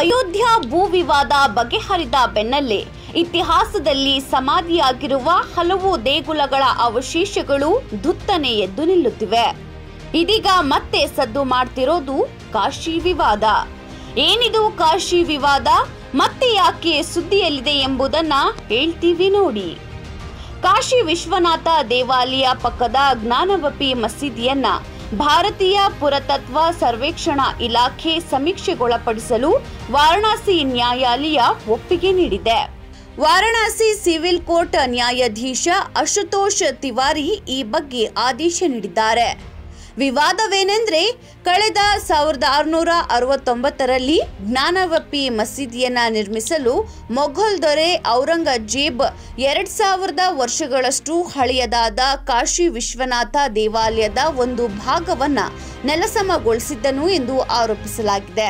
ಅಯೋಧ್ಯ ಭೂ ವಿವಾದ ಬಗೆಹರಿದ ಬೆನ್ನಲ್ಲೇ ಇತಿಹಾಸದಲ್ಲಿ ಸಮಾಧಿಯಾಗಿರುವ ಹಲವು ದೇಗುಲಗಳ ಅವಶೇಷಗಳು ಧುತ್ತನೆ ಎದ್ದು ನಿಲ್ಲುತ್ತಿವೆ ಇದೀಗ ಮತ್ತೆ ಸದ್ದು ಮಾಡ್ತಿರೋದು ಕಾಶಿ ವಿವಾದ ಏನಿದು ಕಾಶಿ ವಿವಾದ ಮತ್ತೆ ಯಾಕೆ ಸುದ್ದಿಯಲ್ಲಿದೆ ಎಂಬುದನ್ನ ಹೇಳ್ತೀವಿ ನೋಡಿ ಕಾಶಿ ವಿಶ್ವನಾಥ ದೇವಾಲಯ ಪಕ್ಕದ ಜ್ಞಾನವಪಿ ಮಸೀದಿಯನ್ನ ಭಾರತೀಯ ಪುರಾತತ್ವ ಸರ್ವೇಕ್ಷಣಾ ಇಲಾಖೆ ಸಮೀಕ್ಷೆಗೊಳಪಡಿಸಲು ವಾರಣಾಸಿ ನ್ಯಾಯಾಲಯ ಒಪ್ಪಿಗೆ ನೀಡಿದೆ ವಾರಣಾಸಿ ಸಿವಿಲ್ ಕೋರ್ಟ್ ನ್ಯಾಯಾಧೀಶ ಅಶುತೋಷ್ ತಿವಾರಿ ಈ ಬಗ್ಗೆ ಆದೇಶ ನೀಡಿದ್ದಾರೆ ವಿವಾದವೇನೆಂದ್ರೆ ಕಳೆದ ಸಾವಿರದ ಆರುನೂರ ಅರವತ್ತೊಂಬತ್ತರಲ್ಲಿ ಜ್ಞಾನವಪ್ಪಿ ಮಸೀದಿಯನ್ನ ನಿರ್ಮಿಸಲು ಮೊಘಲ್ ದೊರೆ ಔರಂಗಜೇಬ್ ಎರಡ್ ಸಾವಿರದ ವರ್ಷಗಳಷ್ಟು ಹಳೆಯದಾದ ಕಾಶಿ ವಿಶ್ವನಾಥ ದೇವಾಲಯದ ಒಂದು ಭಾಗವನ್ನ ನೆಲಸಮಗೊಳಿಸಿದ್ದನು ಎಂದು ಆರೋಪಿಸಲಾಗಿದೆ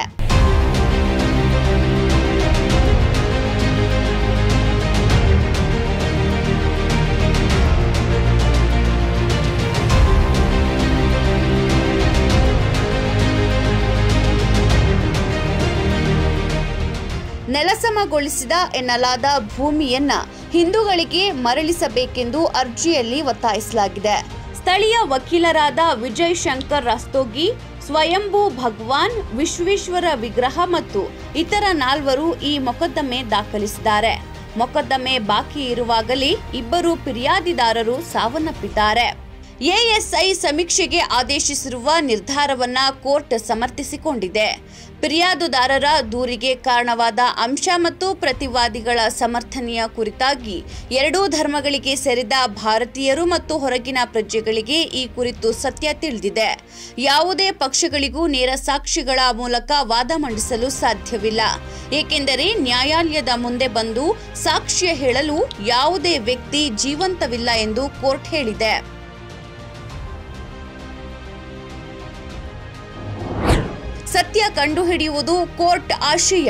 ನೆಲಸಮಗೊಳಿಸಿದ ಎನ್ನಲಾದ ಭೂಮಿಯನ್ನ ಹಿಂದೂಗಳಿಗೆ ಮರಳಿಸಬೇಕೆಂದು ಅರ್ಜಿಯಲ್ಲಿ ಒತ್ತಾಯಿಸಲಾಗಿದೆ ಸ್ಥಳೀಯ ವಕೀಲರಾದ ವಿಜಯ್ ಶಂಕರ್ ರಸ್ತೋಗಿ ಸ್ವಯಂಭೂ ಭಗವಾನ್ ವಿಶ್ವೇಶ್ವರ ವಿಗ್ರಹ ಮತ್ತು ಇತರ ನಾಲ್ವರು ಈ ಮೊಕದ್ದಮೆ ದಾಖಲಿಸಿದ್ದಾರೆ ಮೊಕದ್ದಮೆ ಬಾಕಿ ಇರುವಾಗಲೇ ಇಬ್ಬರು ಫಿರ್ಯಾದಿದಾರರು ಸಾವನ್ನಪ್ಪಿದ್ದಾರೆ ಎಎಸ್ಐ ಸಮೀಕ್ಷೆಗೆ ಆದೇಶಿಸಿರುವ ನಿರ್ಧಾರವನ್ನ ಕೋರ್ಟ್ ಸಮರ್ಥಿಸಿಕೊಂಡಿದೆ ಫಿರ್ಯಾದುದಾರರ ದೂರಿಗೆ ಕಾರಣವಾದ ಅಂಶ ಮತ್ತು ಪ್ರತಿವಾದಿಗಳ ಸಮರ್ಥನೆಯ ಕುರಿತಾಗಿ ಎರಡೂ ಧರ್ಮಗಳಿಗೆ ಸೇರಿದ ಭಾರತೀಯರು ಮತ್ತು ಹೊರಗಿನ ಪ್ರಜೆಗಳಿಗೆ ಈ ಕುರಿತು ಸತ್ಯ ತಿಳಿದಿದೆ ಯಾವುದೇ ಪಕ್ಷಗಳಿಗೂ ನೇರ ಸಾಕ್ಷಿಗಳ ಮೂಲಕ ವಾದ ಮಂಡಿಸಲು ಸಾಧ್ಯವಿಲ್ಲ ಏಕೆಂದರೆ ನ್ಯಾಯಾಲಯದ ಮುಂದೆ ಬಂದು ಸಾಕ್ಷ್ಯ ಹೇಳಲು ಯಾವುದೇ ವ್ಯಕ್ತಿ ಜೀವಂತವಿಲ್ಲ ಎಂದು ಕೋರ್ಟ್ ಹೇಳಿದೆ ಸತ್ಯ ಕಂಡುಹಿಡಿಯುವುದು ಕೋರ್ಟ್ ಆಶಯ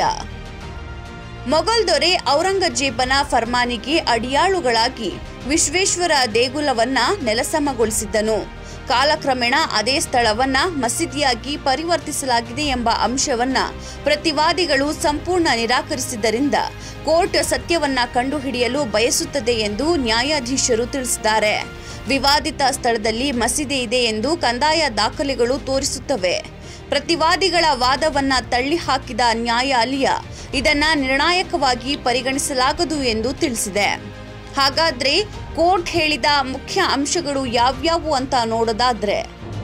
ಮೊಘಲ್ ದೊರೆ ಔರಂಗಜೇಬನ ಫರ್ಮಾನಿಗೆ ಅಡಿಯಾಳುಗಳಾಗಿ ವಿಶ್ವೇಶ್ವರ ದೇಗುಲವನ್ನ ನೆಲಸಮಗೊಳಿಸಿದ್ದನು ಕಾಲಕ್ರಮೇಣ ಅದೇ ಸ್ಥಳವನ್ನ ಮಸೀದಿಯಾಗಿ ಪರಿವರ್ತಿಸಲಾಗಿದೆ ಎಂಬ ಅಂಶವನ್ನ ಪ್ರತಿವಾದಿಗಳು ಸಂಪೂರ್ಣ ನಿರಾಕರಿಸಿದ್ದರಿಂದ ಕೋರ್ಟ್ ಸತ್ಯವನ್ನ ಕಂಡುಹಿಡಿಯಲು ಬಯಸುತ್ತದೆ ಎಂದು ನ್ಯಾಯಾಧೀಶರು ತಿಳಿಸಿದ್ದಾರೆ ವಿವಾದಿತ ಸ್ಥಳದಲ್ಲಿ ಮಸೀದಿ ಇದೆ ಎಂದು ಕಂದಾಯ ದಾಖಲೆಗಳು ತೋರಿಸುತ್ತವೆ ಪ್ರತಿವಾದಿಗಳ ವಾದವನ್ನ ತಳ್ಳಿ ಹಾಕಿದ ನ್ಯಾಯಾಲಯ ಇದನ್ನ ನಿರ್ಣಾಯಕವಾಗಿ ಪರಿಗಣಿಸಲಾಗದು ಎಂದು ತಿಳಿಸಿದೆ ಹಾಗಾದ್ರೆ ಕೋರ್ಟ್ ಹೇಳಿದ ಮುಖ್ಯ ಅಂಶಗಳು ಯಾವ್ಯಾವು ಅಂತ ನೋಡೋದಾದ್ರೆ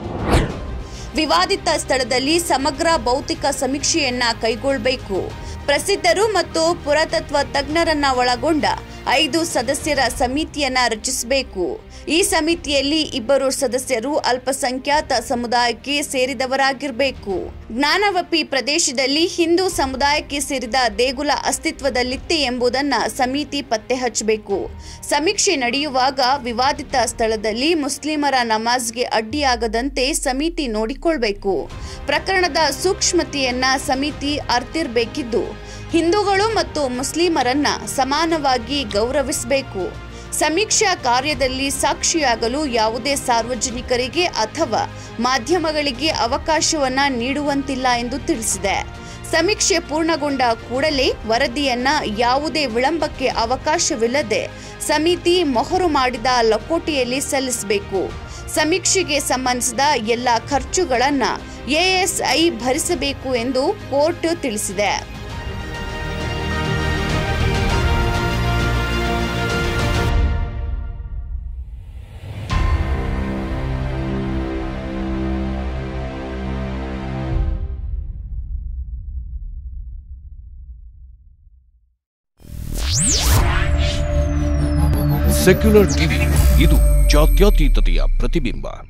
ವಿವಾದಿತ ಸ್ಥಳದಲ್ಲಿ ಸಮಗ್ರ ಭೌತಿಕ ಸಮೀಕ್ಷೆಯನ್ನ ಕೈಗೊಳ್ಳಬೇಕು ಪ್ರಸಿದ್ಧರು ಮತ್ತು ಪುರಾತತ್ವ ತಜ್ಞರನ್ನ ಒಳಗೊಂಡ ಐದು ಸದಸ್ಯರ ಸಮಿತಿಯನ್ನ ರಚಿಸಬೇಕು ಈ ಸಮಿತಿಯಲ್ಲಿ ಇಬ್ಬರು ಸದಸ್ಯರು ಅಲ್ಪಸಂಖ್ಯಾತ ಸಮುದಾಯಕ್ಕೆ ಸೇರಿದವರಾಗಿರಬೇಕು ಜ್ಞಾನವಪಿ ಪ್ರದೇಶದಲ್ಲಿ ಹಿಂದೂ ಸಮುದಾಯಕ್ಕೆ ಸೇರಿದ ದೇಗುಲ ಅಸ್ತಿತ್ವದಲ್ಲಿತ್ತೆ ಎಂಬುದನ್ನ ಸಮಿತಿ ಪತ್ತೆ ಹಚ್ಚಬೇಕು ಸಮೀಕ್ಷೆ ನಡೆಯುವಾಗ ವಿವಾದಿತ ಸ್ಥಳದಲ್ಲಿ ಮುಸ್ಲಿಮರ ನಮಾಜ್ಗೆ ಅಡ್ಡಿಯಾಗದಂತೆ ಸಮಿತಿ ನೋಡಿಕೊಳ್ಬೇಕು ಪ್ರಕರಣದ ಸೂಕ್ಷ್ಮತೆಯನ್ನ ಸಮಿತಿ ಅರ್ತಿರ್ಬೇಕಿದ್ದು ಹಿಂದೂಗಳು ಮತ್ತು ಮುಸ್ಲಿಮರನ್ನ ಸಮಾನವಾಗಿ ಗೌರವಿಸಬೇಕು ಸಮೀಕ್ಷಾ ಕಾರ್ಯದಲ್ಲಿ ಸಾಕ್ಷಿಯಾಗಲು ಯಾವುದೇ ಸಾರ್ವಜನಿಕರಿಗೆ ಅಥವಾ ಮಾಧ್ಯಮಗಳಿಗೆ ಅವಕಾಶವನ್ನ ನೀಡುವಂತಿಲ್ಲ ಎಂದು ತಿಳಿಸಿದೆ ಸಮೀಕ್ಷೆ ಪೂರ್ಣಗೊಂಡ ಕೂಡಲೇ ವರದಿಯನ್ನ ಯಾವುದೇ ವಿಳಂಬಕ್ಕೆ ಅವಕಾಶವಿಲ್ಲದೆ ಸಮಿತಿ ಮೊಹರು ಮಾಡಿದ ಲಕೋಟೆಯಲ್ಲಿ ಸಲ್ಲಿಸಬೇಕು ಸಮೀಕ್ಷೆಗೆ ಸಂಬಂಧಿಸಿದ ಎಲ್ಲ ಖರ್ಚುಗಳನ್ನ ಎಎಸ್ಐ ಭರಿಸಬೇಕು ಎಂದು ಕೋರ್ಟ್ ತಿಳಿಸಿದೆ ಸೆಕ್ಯುಲರ್ ಟಿವಿ ಇದು ಜಾತ್ಯತೀತತೆಯ ಪ್ರತಿಬಿಂಬ